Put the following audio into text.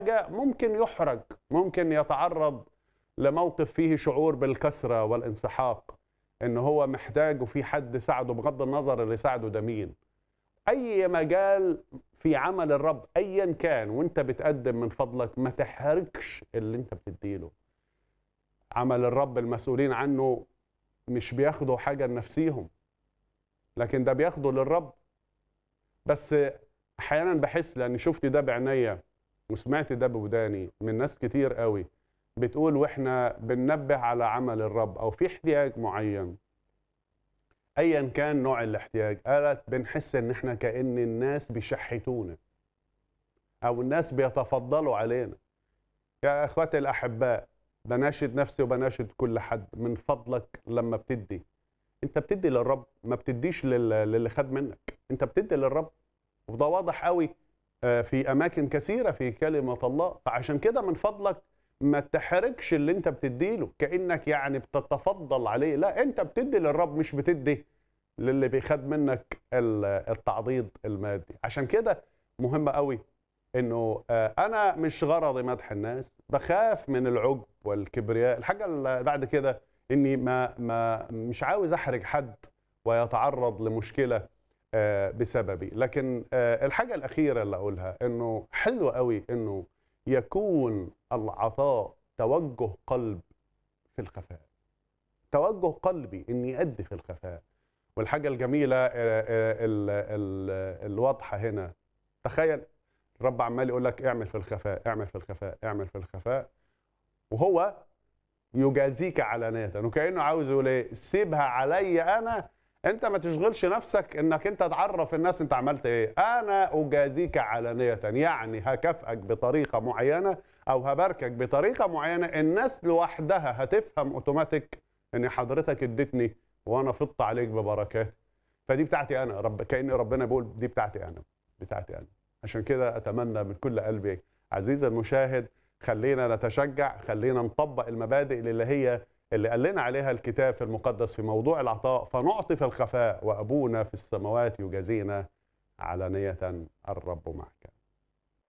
ممكن يحرج ممكن يتعرض لموقف فيه شعور بالكسرة والانسحاق ان هو محتاج وفي حد ساعده بغض النظر اللي ساعده ده مين اي مجال في عمل الرب ايا كان وانت بتقدم من فضلك ما تحرجش اللي انت بتديله عمل الرب المسؤولين عنه مش بياخدوا حاجه لنفسيهم لكن ده بياخدوا للرب بس احيانا بحس لاني شفت ده بعينيا وسمعت ده بوداني من ناس كتير قوي بتقول واحنا بننبه على عمل الرب او في احتياج معين ايا كان نوع الاحتياج قالت بنحس ان احنا كان الناس بيشحتونا او الناس بيتفضلوا علينا يا اخواتي الاحباء بناشد نفسي وبناشد كل حد من فضلك لما بتدي انت بتدي للرب ما بتديش لل- للي خد منك انت بتدي للرب وده واضح قوي آه، في اماكن كثيره في كلمه الله فعشان كده من فضلك ما تحرجش اللي انت بتديله كانك يعني بتتفضل عليه لا انت بتدي للرب مش بتدي للي بيخد منك ال- التعضيد المادي عشان كده مهم قوي انه آه، انا مش غرضي مدح الناس بخاف من العجب والكبرياء الحاجه اللي بعد كده اني ما ما مش عاوز احرج حد ويتعرض لمشكله آه، بسببي لكن آه، الحاجه الاخيره اللي اقولها انه حلو قوي انه يكون العطاء توجه قلب في الخفاء توجه قلبي اني ادي في الخفاء والحاجه الجميله آه، آه، ال- ال- الواضحه هنا تخيل الرب عمال يقول لك اعمل في الخفاء اعمل في الخفاء اعمل في الخفاء وهو يجازيك علانية وكأنه عاوز يقول ايه سيبها علي انا انت ما تشغلش نفسك انك انت تعرف الناس انت عملت ايه انا اجازيك علانية يعني هكافئك بطريقة معينة او هباركك بطريقة معينة الناس لوحدها هتفهم اوتوماتيك ان حضرتك اديتني وانا فضت عليك ببركات فدي بتاعتي انا رب كأن ربنا بيقول دي بتاعتي انا بتاعتي انا عشان كده اتمنى من كل قلبي عزيزي المشاهد خلينا نتشجع خلينا نطبق المبادئ اللي هي اللي قال لنا عليها الكتاب في المقدس في موضوع العطاء فنعطي في الخفاء وابونا في السماوات يجازينا علانيه الرب معك